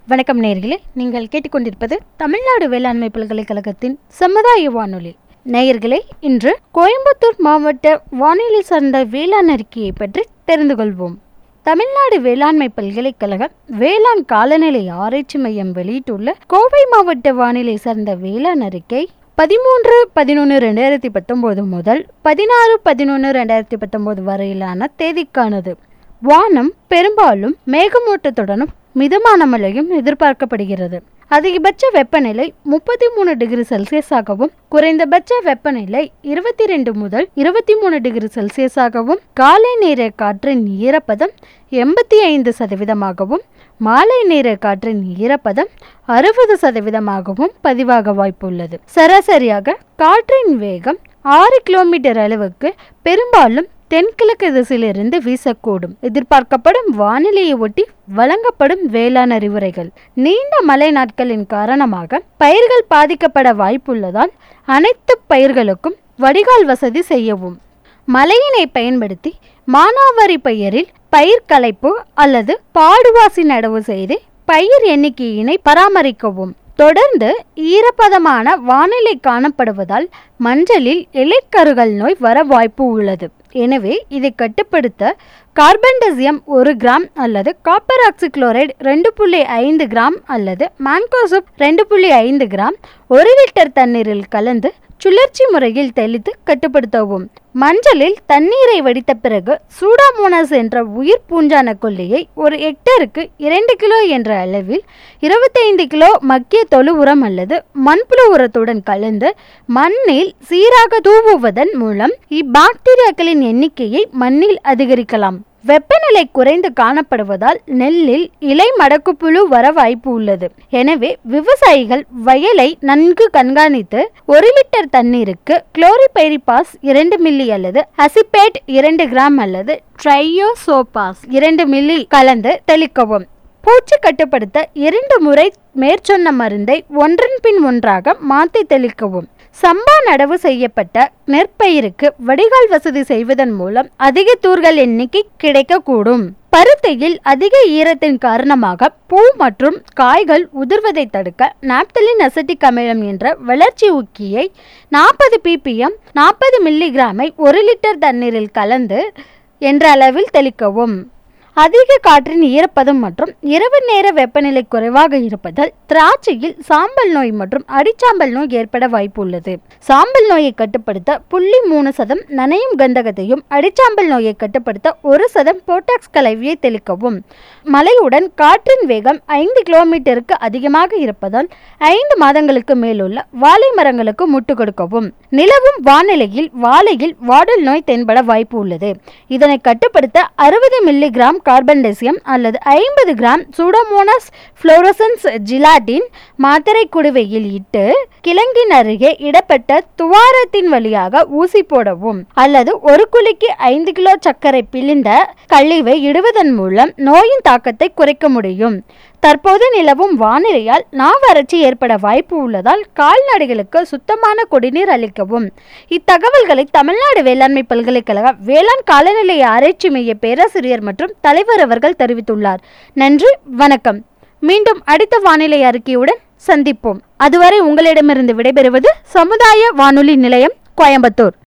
வணக்கம் நேயர்களே நீங்கள் கேட்டுக்கொண்டிருப்பது தமிழ்நாடு வேளாண்மை பல்கலைக்கழகத்தின் சமுதாய வானொலி நேயர்களே இன்று கோயம்புத்தூர் மாவட்ட வானிலை சார்ந்த வேளாண் அறிக்கையை பற்றி தெரிந்து கொள்வோம் தமிழ்நாடு வேளாண்மை பல்கலைக்கழகம் வேளாண் காலநிலை ஆராய்ச்சி மையம் வெளியிட்டுள்ள கோவை மாவட்ட வானிலை சார்ந்த வேளாண் அறிக்கை பதிமூன்று பதினொன்று ரெண்டாயிரத்தி பத்தொம்போது முதல் பதினாறு பதினொன்று ரெண்டாயிரத்தி பத்தொம்போது வரையிலான தேதிக்கானது வானம் பெரும்பாலும் மேகமூட்டத்துடனும் மிதமான மழையும் எதிர்பார்க்கப்படுகிறது அதிகபட்ச வெப்பநிலை முப்பத்தி மூணு டிகிரி செல்சியஸாகவும் குறைந்தபட்ச வெப்பநிலை இருபத்தி ரெண்டு முதல் இருபத்தி மூணு டிகிரி செல்சியஸாகவும் காலை நேர காற்றின் ஈரப்பதம் எண்பத்தி ஐந்து சதவீதமாகவும் மாலை நேர காற்றின் ஈரப்பதம் அறுபது சதவீதமாகவும் பதிவாக வாய்ப்புள்ளது சராசரியாக காற்றின் வேகம் ஆறு கிலோமீட்டர் அளவுக்கு பெரும்பாலும் தென்கிழக்கு திசையிலிருந்து வீசக்கூடும் எதிர்பார்க்கப்படும் வானிலையை ஒட்டி வழங்கப்படும் வேளாண் அறிவுரைகள் நீண்ட மழை நாட்களின் காரணமாக பயிர்கள் பாதிக்கப்பட வாய்ப்புள்ளதால் அனைத்து பயிர்களுக்கும் வடிகால் வசதி செய்யவும் மழையினை பயன்படுத்தி மானாவாரி பயிரில் பயிர் களைப்பு அல்லது பாடுவாசி நடவு செய்து பயிர் எண்ணிக்கையினை பராமரிக்கவும் தொடர்ந்து ஈரப்பதமான வானிலை காணப்படுவதால் மஞ்சளில் இலைக்கருகள் நோய் வர வாய்ப்பு உள்ளது எனவே இதை கட்டுப்படுத்த கார்பன்டசியம் ஒரு கிராம் அல்லது காப்பர் ஆக்சிக்ளோரைடு ரெண்டு புள்ளி ஐந்து கிராம் அல்லது மான்கோசப் ரெண்டு புள்ளி ஐந்து கிராம் ஒரு லிட்டர் தண்ணீரில் கலந்து சுழற்சி முறையில் தெளித்து கட்டுப்படுத்தவும் மஞ்சளில் தண்ணீரை வடித்த பிறகு சூடாமோனாஸ் என்ற உயிர் பூஞ்சான கொல்லியை ஒரு ஹெக்டருக்கு இரண்டு கிலோ என்ற அளவில் இருபத்தைந்து கிலோ மக்கிய தொழு உரம் அல்லது மண்புழு உரத்துடன் கலந்து மண்ணில் சீராக தூவுவதன் மூலம் இப்பாக்டீரியாக்களின் எண்ணிக்கையை மண்ணில் அதிகரிக்கலாம் வெப்பநிலை குறைந்து காணப்படுவதால் நெல்லில் இலை மடக்குப்புழு வர வாய்ப்பு உள்ளது எனவே விவசாயிகள் வயலை நன்கு கண்காணித்து ஒரு லிட்டர் தண்ணீருக்கு குளோரிபைரிபாஸ் இரண்டு மில்லி அல்லது அசிபேட் இரண்டு கிராம் அல்லது ட்ரையோசோபாஸ் இரண்டு மில்லி கலந்து தெளிக்கவும் பூச்சி கட்டுப்படுத்த இரண்டு முறை மேற்சொன்ன மருந்தை ஒன்றன் பின் ஒன்றாக மாற்றி தெளிக்கவும் சம்பா நடவு செய்யப்பட்ட நெற்பயிருக்கு வடிகால் வசதி செய்வதன் மூலம் அதிக தூர்கள் எண்ணிக்கை கிடைக்கக்கூடும் பருத்தியில் அதிக ஈரத்தின் காரணமாக பூ மற்றும் காய்கள் உதிர்வதை தடுக்க நாப்தலின் அசட்டிக் அமிலம் என்ற வளர்ச்சி ஊக்கியை நாற்பது பிபிஎம் நாற்பது மில்லிகிராமை ஒரு லிட்டர் தண்ணீரில் கலந்து என்ற அளவில் தெளிக்கவும் அதிக காற்றின் ஈரப்பதம் மற்றும் இரவு நேர வெப்பநிலை குறைவாக இருப்பதால் திராட்சையில் சாம்பல் நோய் மற்றும் அடிச்சாம்பல் நோய் ஏற்பட வாய்ப்பு உள்ளது சாம்பல் நோயை கட்டுப்படுத்த புள்ளி மூணு சதம் நனையும் கந்தகத்தையும் அடிச்சாம்பல் நோயை கட்டுப்படுத்த ஒரு சதம் போட்டாக்ஸ் கலவையை தெளிக்கவும் மழையுடன் காற்றின் வேகம் ஐந்து கிலோமீட்டருக்கு அதிகமாக இருப்பதால் ஐந்து மாதங்களுக்கு மேலுள்ள வாழை மரங்களுக்கு முட்டு கொடுக்கவும் நிலவும் வானிலையில் வாழையில் வாடல் நோய் தென்பட வாய்ப்பு உள்ளது இதனை கட்டுப்படுத்த அறுபது மில்லிகிராம் கார்பன் டெசியம் அல்லது ஐம்பது கிராம் சூடோமோனாஸ் ஃப்ளோரசன்ஸ் ஜிலாட்டின் மாத்திரை குடுவையில் இட்டு கிழங்கின் அருகே இடப்பட்ட துவாரத்தின் வழியாக ஊசி போடவும் அல்லது ஒரு குழிக்கு ஐந்து கிலோ சர்க்கரை பிழிந்த கழிவை இடுவதன் மூலம் நோயின் தாக்கத்தை குறைக்க முடியும் தற்போது நிலவும் வானிலையால் நாவறட்சி ஏற்பட வாய்ப்பு உள்ளதால் கால்நடைகளுக்கு சுத்தமான குடிநீர் அளிக்கவும் இத்தகவல்களை தமிழ்நாடு வேளாண்மை பல்கலைக்கழக வேளாண் காலநிலை ஆராய்ச்சி மைய பேராசிரியர் மற்றும் தலைவர் அவர்கள் தெரிவித்துள்ளார் நன்றி வணக்கம் மீண்டும் அடுத்த வானிலை அறிக்கையுடன் சந்திப்போம் அதுவரை உங்களிடமிருந்து விடைபெறுவது சமுதாய வானொலி நிலையம் கோயம்புத்தூர்